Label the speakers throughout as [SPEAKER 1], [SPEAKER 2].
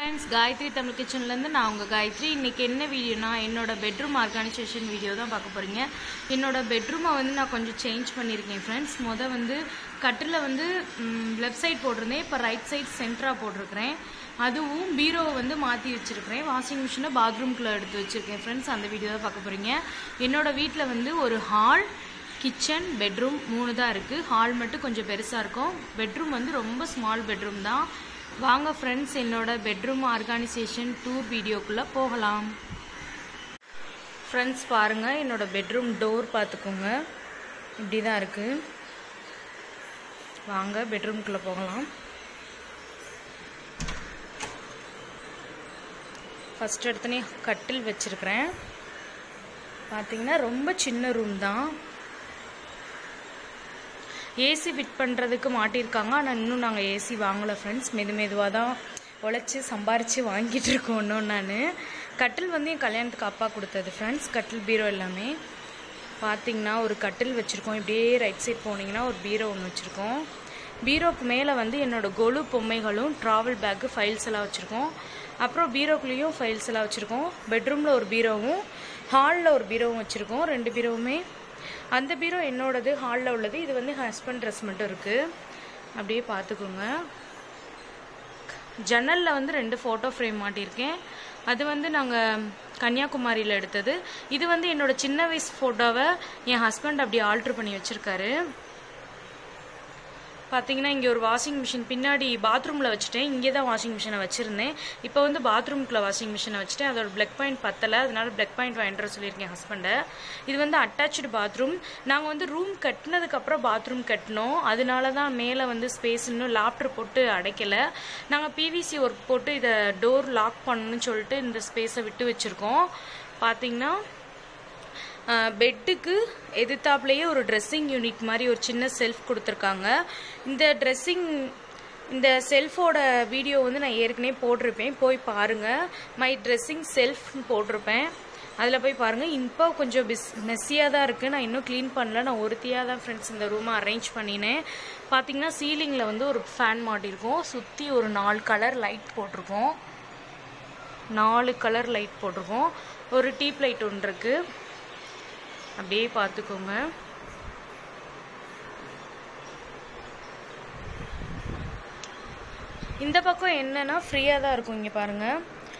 [SPEAKER 1] friends Gayatri Tamil கிச்சன்லேருந்து நான் உங்கள் காயத்ரி இன்றைக்கி என்ன வீடியோனா என்னோட பெட்ரூம் ஆர்கனைசேஷன் வீடியோ தான் பார்க்க போகிறீங்க என்னோட பெட்ரூமை வந்து நான் கொஞ்சம் சேஞ்ச் பண்ணியிருக்கேன் ஃப்ரெண்ட்ஸ் மொதல் வந்து கட்டில் வந்து லெஃப்ட் சைட் போட்டிருந்தேன் இப்போ ரைட் சைட் சென்டராக போட்டிருக்கிறேன் அதுவும் பீரோவை வந்து மாற்றி வச்சுருக்கிறேன் வாஷிங் மிஷினை பாத்ரூம்குள்ளே எடுத்து வச்சுருக்கேன் ஃப்ரெண்ட்ஸ் அந்த வீடியோ தான் பார்க்க போகிறீங்க என்னோட வீட்டில் வந்து ஒரு ஹால் கிச்சன் பெட்ரூம் மூணு தான் இருக்குது ஹால் மட்டும் கொஞ்சம் பெருசாக இருக்கும் பெட்ரூம் வந்து ரொம்ப ஸ்மால் பெட்ரூம் தான் வாங்க ஃப்ரெண்ட்ஸ் என்னோட பெட்ரூம் ஆர்கனைசேஷன் டூர் வீடியோக்குள்ளே போகலாம் ஃப்ரெண்ட்ஸ் பாருங்கள் என்னோட பெட்ரூம் டோர் பார்த்துக்கோங்க இப்படி தான் இருக்குது வாங்க பெட்ரூம்குள்ளே போகலாம் ஃபஸ்ட் எடுத்தனே கட்டில் வச்சுருக்கிறேன் பார்த்தீங்கன்னா ரொம்ப சின்ன ரூம் தான் ஏசி ஃபிட் பண்ணுறதுக்கு மாட்டியிருக்காங்க ஆனால் இன்னும் நாங்கள் ஏசி வாங்கலை ஃப்ரெண்ட்ஸ் மெது மெதுவாக தான் உழைச்சி சம்பாரித்து வாங்கிட்டு இருக்கோம் இன்னும் நான் கட்டில் வந்து என் கல்யாணத்துக்கு அப்பா கொடுத்தது ஃப்ரெண்ட்ஸ் கட்டில் பீரோ எல்லாமே பார்த்தீங்கன்னா ஒரு கட்டில் வச்சுருக்கோம் இப்படியே ரைட் சைட் போனீங்கன்னா ஒரு பீரோ ஒன்று வச்சுருக்கோம் பீரோக்கு மேலே வந்து என்னோடய கொலு பொம்மைகளும் ட்ராவல் பேக்கு ஃபைல்ஸ் எல்லாம் வச்சுருக்கோம் அப்புறம் பீரோக்குள்ளேயும் ஃபைல்ஸ் எல்லாம் வச்சுருக்கோம் பெட்ரூமில் ஒரு பீரோவும் ஹாலில் ஒரு பீரோவும் வச்சுருக்கோம் ரெண்டு பீரோவுமே அந்த பீரோ என்னோடது ஹாலில் உள்ளது இது வந்து ஹஸ்பண்ட் ட்ரெஸ் மட்டும் இருக்குது அப்படியே பார்த்துக்கோங்க ஜன்னலில் வந்து ரெண்டு ஃபோட்டோ ஃப்ரேம் மாட்டியிருக்கேன் அது வந்து நாங்கள் கன்னியாகுமரியில் எடுத்தது இது வந்து என்னோட சின்ன வயசு ஃபோட்டோவை என் ஹஸ்பண்ட் அப்படி ஆல்ட்ரு பண்ணி வச்சுருக்காரு பார்த்தீங்கன்னா இங்கே ஒரு வாஷிங் மிஷின் பின்னாடி பாத்ரூமில் வச்சுட்டேன் இங்கே தான் வாஷிங் மிஷினை வச்சுருந்தேன் இப்போ வந்து பாத்ரூம்குள்ளே வாஷிங் மிஷினை வச்சுட்டேன் அதோட பிளக் பாயிண்ட் பத்தலை அதனால பிளக் பாயிண்ட் வாங்கிட்டு வர சொல்லியிருக்கேன் ஹஸ்பண்டை இது வந்து அட்டாச்சு பாத்ரூம் நாங்கள் வந்து ரூம் கட்டினதுக்கப்புறம் பாத்ரூம் கட்டினோம் அதனால தான் மேலே வந்து ஸ்பேஸ் இன்னும் லாப்டர் போட்டு அடைக்கலை நாங்கள் பிவிசி ஒர்க் போட்டு இதை டோர் லாக் பண்ணணும்னு சொல்லிட்டு இந்த ஸ்பேஸை விட்டு வச்சுருக்கோம் பார்த்தீங்கன்னா பெட்டுக்கு எதிர்த்தாப்புலேயே ஒரு ட்ரெஸ்ஸிங் யூனிட் மாதிரி ஒரு சின்ன செல்ஃப் கொடுத்துருக்காங்க இந்த ட்ரெஸ்ஸிங் இந்த செல்ஃபோட வீடியோ வந்து நான் ஏற்கனவே போட்டிருப்பேன் போய் பாருங்கள் மை ட்ரெஸ்ஸிங் செல்ஃப் போட்டிருப்பேன் அதில் போய் பாருங்கள் இப்போ கொஞ்சம் பிஸ் மெஸ்ஸியாக தான் இருக்குது நான் இன்னும் க்ளீன் பண்ணல நான் ஒருத்தியாக தான் ஃப்ரெண்ட்ஸ் இந்த ரூமை அரேஞ்ச் பண்ணினேன் பார்த்தீங்கன்னா சீலிங்கில் வந்து ஒரு ஃபேன் மாட்டியிருக்கோம் சுற்றி ஒரு நாலு கலர் லைட் போட்டிருக்கோம் நாலு கலர் லைட் போட்டிருக்கோம் ஒரு டீப் லைட் ஒன்று இருக்குது அப்படியே பார்த்துக்கோங்க இந்த பக்கம் என்னன்னா ஃப்ரீயாக தான் இருக்கும் இங்கே பாருங்கள்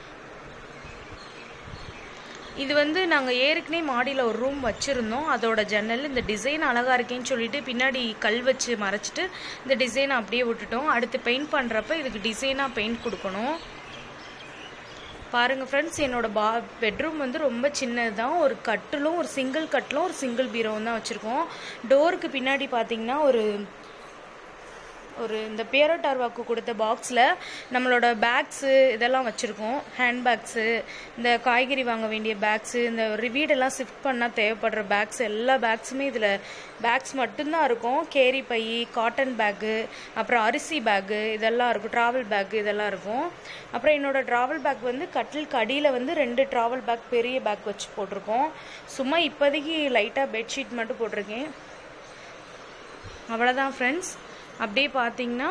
[SPEAKER 1] இது வந்து நாங்கள் ஏற்கனவே மாடியில் ஒரு ரூம் வச்சுருந்தோம் அதோட ஜன்னல் இந்த டிசைன் அழகாக இருக்கேன்னு சொல்லிட்டு பின்னாடி கல் வச்சு மறைச்சிட்டு இந்த டிசைனை அப்படியே விட்டுட்டோம் அடுத்து பெயிண்ட் பண்ணுறப்ப இதுக்கு டிசைனாக பெயிண்ட் கொடுக்கணும் பாருங்கள் ஃப்ரெண்ட்ஸ் என்னோட பா பெட்ரூம் வந்து ரொம்ப சின்னது தான் ஒரு கட்டிலும் ஒரு சிங்கிள் கட்டிலும் ஒரு சிங்கிள் பீரோவும் தான் வச்சுருக்கோம் டோருக்கு பின்னாடி பார்த்தீங்கன்னா ஒரு ஒரு இந்த பியரோ டார்வாக்கு கொடுத்த பாக்ஸில் நம்மளோட பேக்ஸு இதெல்லாம் வச்சுருக்கோம் ஹேண்ட் பேக்ஸு இந்த காய்கறி வாங்க வேண்டிய பேக்ஸு இந்த வீடெல்லாம் ஷிஃப்ட் பண்ணால் தேவைப்படுற பேக்ஸ் எல்லா பேக்ஸுமே இதில் பேக்ஸ் மட்டும்தான் இருக்கும் கேரி பை காட்டன் பேக்கு அப்புறம் அரிசி பேக்கு இதெல்லாம் இருக்கும் ட்ராவல் பேக்கு இதெல்லாம் இருக்கும் அப்புறம் என்னோடய ட்ராவல் பேக் வந்து கட்டிலுக்கு அடியில் வந்து ரெண்டு ட்ராவல் பேக் பெரிய பேக் வச்சு போட்டிருக்கோம் சும்மா இப்போதைக்கு லைட்டாக பெட்ஷீட் மட்டும் போட்டிருக்கேன் அவ்வளோதான் ஃப்ரெண்ட்ஸ் அப்படியே பார்த்தீங்கன்னா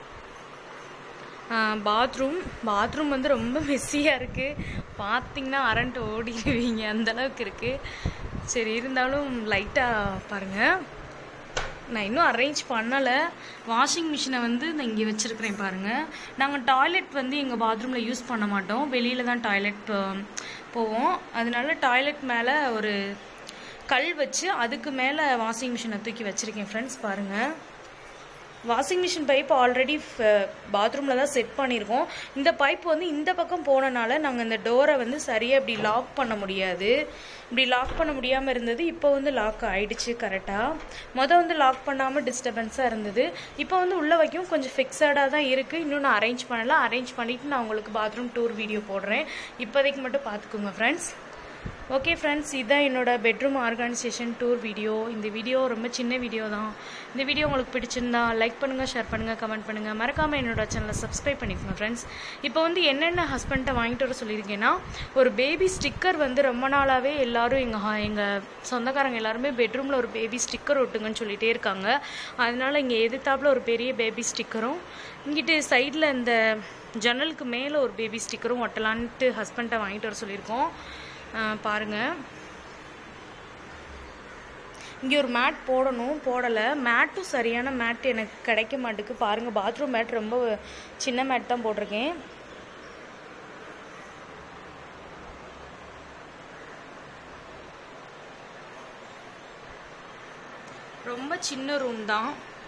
[SPEAKER 1] பாத்ரூம் பாத்ரூம் வந்து ரொம்ப மெஸ்ஸியாக இருக்குது பார்த்தீங்கன்னா அரண்ட் ஓடிடுவீங்க அந்தளவுக்கு இருக்குது சரி இருந்தாலும் லைட்டாக பாருங்கள் நான் இன்னும் அரேஞ்ச் பண்ணலை வாஷிங் மிஷினை வந்து நான் இங்கே வச்சுருக்கிறேன் பாருங்கள் நாங்கள் டாய்லெட் வந்து எங்கள் பாத்ரூமில் யூஸ் பண்ண மாட்டோம் வெளியில் தான் டாய்லெட் போவோம் அதனால டாய்லெட் மேலே ஒரு கல் வச்சு அதுக்கு மேலே வாஷிங் மிஷினை தூக்கி வச்சுருக்கேன் ஃப்ரெண்ட்ஸ் பாருங்கள் வாஷிங் மிஷின் பைப் ஆல்ரெடி பாத்ரூமில் தான் செட் பண்ணியிருக்கோம் இந்த பைப் வந்து இந்த பக்கம் போனனால நாங்கள் இந்த டோரை வந்து சரியாக இப்படி லாக் பண்ண முடியாது இப்படி லாக் பண்ண முடியாமல் இருந்தது இப்போ வந்து லாக் ஆயிடுச்சு கரெக்டாக மொதல் வந்து லாக் பண்ணாமல் டிஸ்டர்பன்ஸாக இருந்தது இப்போ வந்து உள்ளே வைக்கும் கொஞ்சம் ஃபிக்ஸடாக தான் இருக்குது இன்னும் நான் அரேஞ்ச் பண்ணல அரேஞ்ச் பண்ணிவிட்டு நான் உங்களுக்கு பாத்ரூம் டூர் வீடியோ போடுறேன் இப்போதைக்கு மட்டும் பார்த்துக்கோங்க ஃப்ரெண்ட்ஸ் ஓகே ஃப்ரெண்ட்ஸ் இதுதான் என்னோட பெட்ரூம் ஆர்கனைசேஷன் டூர் வீடியோ இந்த வீடியோ ரொம்ப சின்ன வீடியோ தான் இந்த வீடியோ உங்களுக்கு பிடிச்சிருந்தா லைக் பண்ணுங்கள் ஷேர் பண்ணுங்கள் கமெண்ட் பண்ணுங்கள் மறக்காமல் என்னோட சேனலை சப்ஸ்கிரைப் பண்ணிக்கோங்க ஃப்ரெண்ட்ஸ் இப்போ வந்து என்னென்ன ஹஸ்பண்ட்டை வாங்கிட்டு வர சொல்லியிருக்கேன்னா ஒரு பேபி ஸ்டிக்கர் வந்து ரொம்ப நாளாகவே எல்லாரும் எங்கள் எங்கள் சொந்தக்காரங்க எல்லாருமே பெட்ரூமில் ஒரு பேபி ஸ்டிக்கர் ஒட்டுங்கன்னு சொல்லிகிட்டே இருக்காங்க அதனால இங்கே எதிர்த்தாப்புல ஒரு பெரிய பேபி ஸ்டிக்கரும் இங்கிட்டு சைடில் இந்த ஜன்னலுக்கு மேலே ஒரு பேபி ஸ்டிக்கரும் ஒட்டலான்ட்டு ஹஸ்பண்ட்டை வாங்கிட்டு வர சொல்லியிருக்கோம் ஆஹ் பாருங்க இங்கே ஒரு மேட் போடணும் போடலை மேட்டும் சரியான மேட் எனக்கு கிடைக்க மாட்டுக்கு பாருங்கள் பாத்ரூம் மேட் ரொம்ப சின்ன மேட் தான் போட்டிருக்கேன் ரொம்ப சின்ன ரூம் தான்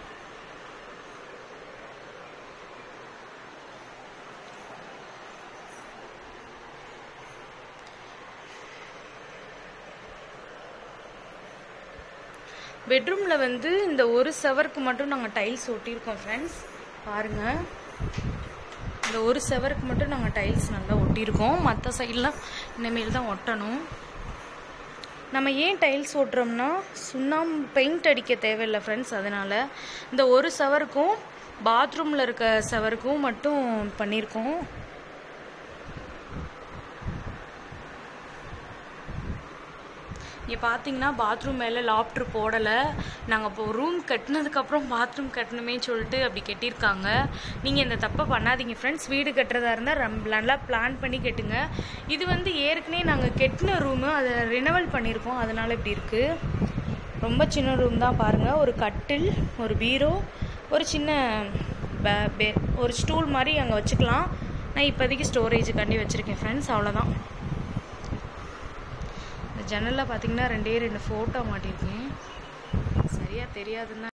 [SPEAKER 1] பெட்ரூமில் வந்து இந்த ஒரு செவருக்கு மட்டும் நாங்கள் டைல்ஸ் ஒட்டியிருக்கோம் ஃப்ரெண்ட்ஸ் பாருங்கள் இந்த ஒரு செவருக்கு மட்டும் நாங்கள் டைல்ஸ் நல்லா ஒட்டியிருக்கோம் மற்ற சைட்லாம் இனிமேல் தான் ஒட்டணும் நம்ம ஏன் டைல்ஸ் ஓட்டுறோம்னா சுண்ணாம்பு பெயிண்ட் அடிக்க தேவையில்லை ஃப்ரெண்ட்ஸ் அதனால் இந்த ஒரு செவருக்கும் பாத்ரூமில் இருக்க செவருக்கும் மட்டும் பண்ணியிருக்கோம் இங்கே பார்த்தீங்கன்னா பாத்ரூம் மேலே லாப்ட்ரு போடலை நாங்கள் இப்போ ரூம் கட்டினதுக்கப்புறம் பாத்ரூம் கட்டணுமே சொல்லிட்டு அப்படி கட்டியிருக்காங்க நீங்கள் இந்த தப்பை பண்ணாதீங்க ஃப்ரெண்ட்ஸ் வீடு கட்டுறதா இருந்தால் ரொம்ப நல்லா பிளான் பண்ணி கட்டுங்க இது வந்து ஏற்கனவே நாங்கள் கெட்டின ரூமு அதை ரினவல் பண்ணியிருக்கோம் அதனால் இப்படி இருக்குது ரொம்ப சின்ன ரூம் தான் பாருங்கள் ஒரு கட்டில் ஒரு பீரோ ஒரு சின்ன பே- பே- ஒரு ஸ்டூல் மாதிரி அங்கே வச்சுக்கலாம் நான் இப்போதைக்கு ஸ்டோரேஜுக்காண்டி வச்சுருக்கேன் ஃப்ரெண்ட்ஸ் அவ்வளோதான் இந்த ஜன்னலில் பார்த்தீங்கன்னா ரெண்டே ரெண்டு ஃபோட்டோ மாட்டியிருக்கேன் சரியாக தெரியாதுன்னா